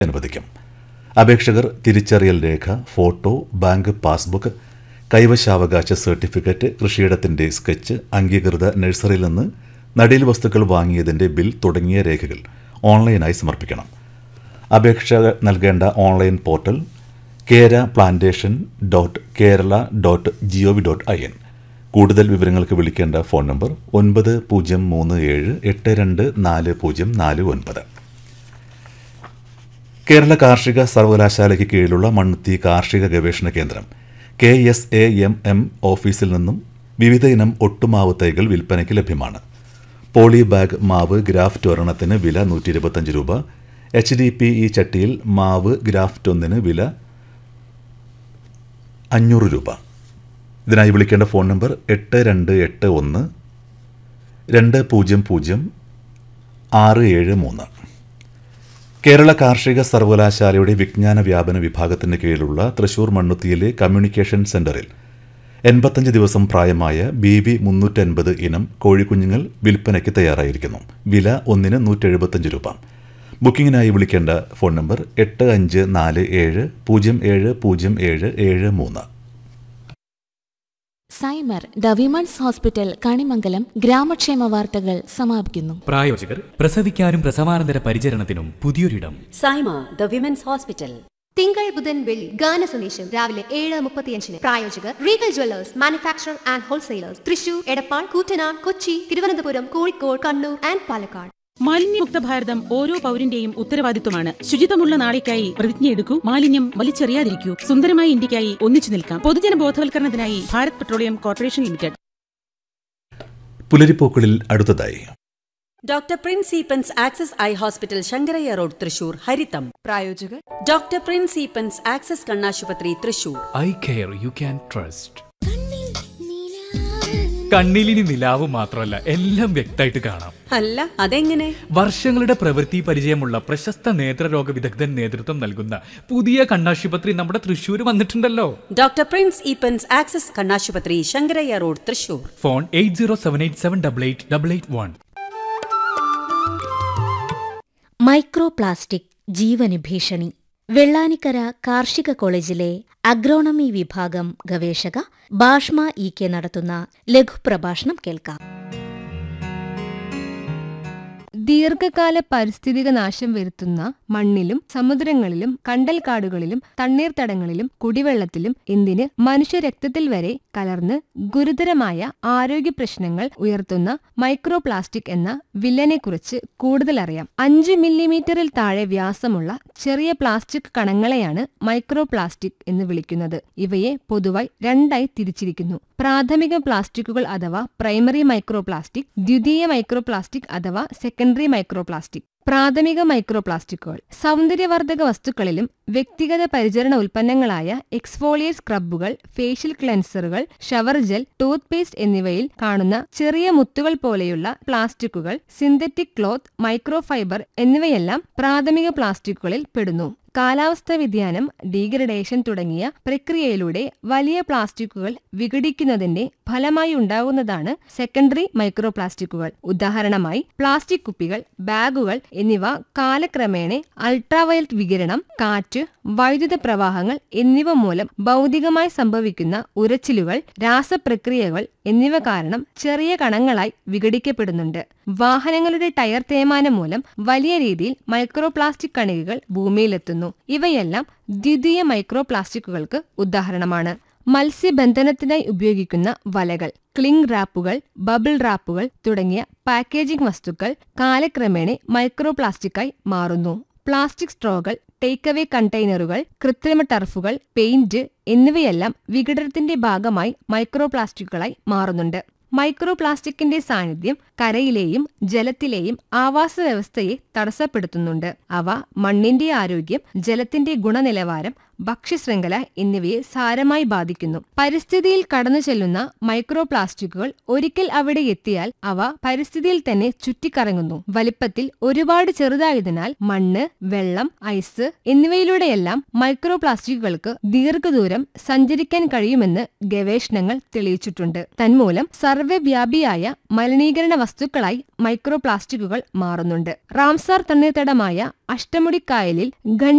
അനുവദിക്കും അപേക്ഷകർ തിരിച്ചറിയൽ രേഖ ഫോട്ടോ ബാങ്ക് പാസ്ബുക്ക് കൈവശാവകാശ സർട്ടിഫിക്കറ്റ് കൃഷിയിടത്തിന്റെ സ്കെച്ച് അംഗീകൃത നഴ്സറിയിൽ നിന്ന് നടീൽ വസ്തുക്കൾ വാങ്ങിയതിന്റെ ബിൽ തുടങ്ങിയ രേഖകൾ ഓൺലൈനായി സമർപ്പിക്കണം അപേക്ഷ നൽകേണ്ട online portal Kera plantation dot Kerala dot G O V dot I N കൂടുതൽ വിവരങ്ങൾക്ക് വിളിക്കേണ്ട ഫോൺ നമ്പർ ഒൻപത് പൂജ്യം മൂന്ന് ഏഴ് എട്ട് രണ്ട് നാല് പൂജ്യം നാല് ഒൻപത് കേരള കാർഷിക സർവകലാശാലയ്ക്ക് കീഴിലുള്ള മണ്ണുത്തി കാർഷിക ഗവേഷണ കേന്ദ്രം K S A M M ഓഫീസിൽ നിന്നും വിവിധ ഇനം ഒട്ടുമാവ് തൈകൾ വിൽപ്പനയ്ക്ക് ലഭ്യമാണ് പോളി ബാഗ് മാവ് ഗ്രാഫ്റ്റ് ഒരെണ്ണത്തിന് വില നൂറ്റി ഇരുപത്തഞ്ച് രൂപ എച്ച് ഡി പി ഈ ചട്ടിയിൽ മാവ് ഗ്രാഫ്റ്റ് ഒന്നിന് വില അഞ്ഞൂറ് രൂപ ഇതിനായി വിളിക്കേണ്ട ഫോൺ നമ്പർ എട്ട് രണ്ട് എട്ട് ഒന്ന് രണ്ട് പൂജ്യം പൂജ്യം ആറ് ഏഴ് മൂന്ന് കേരള കാർഷിക സർവകലാശാലയുടെ വിജ്ഞാന വ്യാപന വിഭാഗത്തിന് കീഴിലുള്ള തൃശൂർ മണ്ണുത്തിയിലെ കമ്മ്യൂണിക്കേഷൻ സെന്ററിൽ എൺപത്തഞ്ച് ദിവസം പ്രായമായ ബി ബി മുന്നൂറ്റൻപത് ഇനം കോഴിക്കുഞ്ഞുങ്ങൾ വിൽപ്പനയ്ക്ക് തയ്യാറായിരിക്കുന്നു വില ഒന്നിന് നൂറ്റെഴുപത്തഞ്ച് രൂപ ബുക്കിംഗിനായി വിളിക്കേണ്ട ഫോൺ നമ്പർ എട്ട് അഞ്ച് നാല് ഏഴ് പൂജ്യം ഏഴ് പൂജ്യം ഏഴ് ഏഴ് മൂന്ന് Saima the women's hospital Kanimangalam ഗ്രാമക്ഷേമ വാർത്തകൾ സമാപിക്കുന്നു പ്രായോജകർ പ്രസവിക്കാനും പ്രസവാനന്തര പരിചരണത്തിനും പുതിയൊരിടം സൈമ ദ വിമൻസ് ഹോസ്പിറ്റൽ തിങ്കൾ ബുധൻ വെള്ളി ഗാന സന്ദേശം രാവിലെ ഏഴ് മുപ്പത്തിയഞ്ചിന് പ്രായോജകർ Regal Jewellers manufacture and wholesalers Thrissur Edappal Koottanad Kochi Thiruvananthapuram Kozhikode Kannur and Palakkad മാലിന്യമുക്ത ഭാരതം ഓരോ പൗരന്റെയും ഉത്തരവാദിത്വമാണ് ശുചിത്വമുള്ള നാളേക്കായി പ്രതിജ്ഞയെടുക്കൂ മാലിന്യം വലിച്ചെറിയാതിരിക്കൂ സുന്ദരമായ ഇന്ത്യക്കായി ഒന്നിച്ചു നിൽക്കാം പൊതുജന ബോധവൽക്കരണത്തിനായി ഭാരത് പെട്രോളിയം കോർപ്പറേഷൻ ലിമിറ്റഡ് പുലരിപ്പൂക്കളിൽ അടുത്തതായി doctor Prince Eappen's access eye hospital Sankaraiah road Thrissur ഹരിതം പ്രായോജകർ ഡോക്ടർ പ്രിൻസ് ഈപ്പൻസ് ആക്സസ് കണ്ണാശുപത്രി Thrissur eye care you can trust കണ്ണിലിനി നിലാവ് മാത്രമല്ല എല്ലാം വ്യക്തമായിട്ട് കാണാം അല്ല അതെങ്ങനെ വർഷങ്ങളുടെ പ്രവൃത്തി പരിചയമുള്ള പ്രശസ്ത നേത്രരോഗ വിദഗ്ധൻ നേതൃത്വം നൽകുന്ന പുതിയ കണ്ണാശുപത്രി നമ്മുടെ തൃശ്ശൂർ വന്നിട്ടുണ്ടല്ലോ ഡോക്ടർ പ്രിൻസ് ഈപ്പൻസ് ആക്സസ് കണ്ണാശുപത്രി Sankaraiah road Thrissur phone eight zero seven eight seven double eight double eight one micro plastic ജീവന് ഭീഷണി വെള്ളാനിക്കര കാർഷിക കോളേജിലെ അഗ്രോണമി വിഭാഗം ഗവേഷക ബാഷ്മ ഇ കെ നടത്തുന്ന ലഘുപ്രഭാഷണം കേൾക്കാം ദീർഘകാല പാരിസ്ഥിതിക നാശം വരുത്തുന്ന മണ്ണിലും സമുദ്രങ്ങളിലും കണ്ടൽക്കാടുകളിലും തണ്ണീർത്തടങ്ങളിലും കുടിവെള്ളത്തിലും എന്തിന് മനുഷ്യരക്തത്തിൽ വരെ കലർന്ന് ഗുരുതരമായ ആരോഗ്യ പ്രശ്നങ്ങൾ ഉയർത്തുന്ന മൈക്രോ പ്ലാസ്റ്റിക് എന്ന വില്ലനെക്കുറിച്ച് കൂടുതൽ അറിയാം അഞ്ച് മില്ലിമീറ്ററിൽ താഴെ വ്യാസമുള്ള ചെറിയ പ്ലാസ്റ്റിക് കണങ്ങളെയാണ് മൈക്രോ പ്ലാസ്റ്റിക് എന്ന് വിളിക്കുന്നത് ഇവയെ പൊതുവായി രണ്ടായി തിരിച്ചിരിക്കുന്നു പ്രാഥമിക പ്ലാസ്റ്റിക്കുകൾ അഥവാ പ്രൈമറി മൈക്രോ പ്ലാസ്റ്റിക് ദ്വിതീയ മൈക്രോ പ്ലാസ്റ്റിക് അഥവാ സെക്കൻഡറി മൈക്രോ പ്ലാസ്റ്റിക് പ്രാഥമിക മൈക്രോ പ്ലാസ്റ്റിക്കുകൾ സൗന്ദര്യവർദ്ധക വസ്തുക്കളിലും വ്യക്തിഗത പരിചരണ ഉൽപ്പന്നങ്ങളായ എക്സ്ഫോളിയർ സ്ക്രബുകൾ ഫേഷ്യൽ ക്ലെൻസറുകൾ ഷവർ ജെൽ ടൂത്ത് പേസ്റ്റ് എന്നിവയിൽ കാണുന്ന ചെറിയ മുത്തുകൾ പോലെയുള്ള പ്ലാസ്റ്റിക്കുകൾ സിന്തറ്റിക് ക്ലോത്ത് മൈക്രോഫൈബർ എന്നിവയെല്ലാം പ്രാഥമിക പ്ലാസ്റ്റിക്കുകളിൽ പെടുന്നു കാലാവസ്ഥാ വ്യതിയാനം ഡീഗ്രഡേഷൻ തുടങ്ങിയ പ്രക്രിയയിലൂടെ വലിയ പ്ലാസ്റ്റിക്കുകൾ വിഘടിക്കുന്നതിന്റെ ഫലമായി ഉണ്ടാകുന്നതാണ് സെക്കൻഡറി മൈക്രോ പ്ലാസ്റ്റിക്കുകൾ ഉദാഹരണമായി പ്ലാസ്റ്റിക് കുപ്പികൾ ബാഗുകൾ എന്നിവ കാലക്രമേണ അൾട്രാവയലറ്റ് വികിരണം കാറ്റ് വൈദ്യുത പ്രവാഹങ്ങൾ എന്നിവ മൂലം ഭൗതികമായി സംഭവിക്കുന്ന ഉരച്ചിലുകൾ രാസപ്രക്രിയകൾ എന്നിവ കാരണം ചെറിയ കണങ്ങളായി വിഘടിക്കപ്പെടുന്നുണ്ട് വാഹനങ്ങളുടെ ടയർ തേയ്മാനം മൂലം വലിയ രീതിയിൽ മൈക്രോ പ്ലാസ്റ്റിക് കണികകൾ ഭൂമിയിലെത്തുന്നു ഇവയെല്ലാം ദ്വിതീയ മൈക്രോ പ്ലാസ്റ്റിക്കുകൾക്ക് ഉദാഹരണമാണ് മത്സ്യബന്ധനത്തിനായി ഉപയോഗിക്കുന്ന വലകൾ ക്ലിംഗ് റാപ്പുകൾ ബബിൾ റാപ്പുകൾ തുടങ്ങിയ പാക്കേജിംഗ് വസ്തുക്കൾ കാലക്രമേണ മൈക്രോ പ്ലാസ്റ്റിക്കായി മാറുന്നു പ്ലാസ്റ്റിക് സ്ട്രോകൾ ടേക്ക് അവേ കണ്ടെയ്നറുകൾ കൃത്രിമ ടർഫുകൾ പെയിന്റ് എന്നിവയെല്ലാം വിഘടനത്തിന്റെ ഭാഗമായി മൈക്രോ പ്ലാസ്റ്റിക്കുകളായി മാറുന്നുണ്ട് മൈക്രോ പ്ലാസ്റ്റിക്കിന്റെ സാന്നിധ്യം കരയിലെയും ജലത്തിലെയും ആവാസ വ്യവസ്ഥയെ തടസ്സപ്പെടുത്തുന്നുണ്ട് അവ മണ്ണിന്റെ ആരോഗ്യം ജലത്തിന്റെ ഗുണനിലവാരം ഭക്ഷ്യശൃംഖല എന്നിവയെ സാരമായി ബാധിക്കുന്നു പരിസ്ഥിതിയിൽ കടന്നു ചെല്ലുന്ന മൈക്രോ പ്ലാസ്റ്റിക്കുകൾ ഒരിക്കൽ അവിടെ എത്തിയാൽ അവ പരിസ്ഥിതിയിൽ തന്നെ ചുറ്റിക്കറങ്ങുന്നു വലിപ്പത്തിൽ ഒരുപാട് ചെറുതായതിനാൽ മണ്ണ് വെള്ളം ഐസ് എന്നിവയിലൂടെയെല്ലാം മൈക്രോ പ്ലാസ്റ്റിക്കുകൾക്ക് ദീർഘദൂരം സഞ്ചരിക്കാൻ കഴിയുമെന്ന് ഗവേഷണങ്ങൾ തെളിയിച്ചിട്ടുണ്ട് തന്മൂലം സർവ്വവ്യാപിയായ മലിനീകരണ വസ്തുക്കളായി മൈക്രോ പ്ലാസ്റ്റിക്കുകൾ മാറുന്നുണ്ട് റാംസാർ തണ്ണീർത്തടമായ അഷ്ടമുടിക്കായലിൽ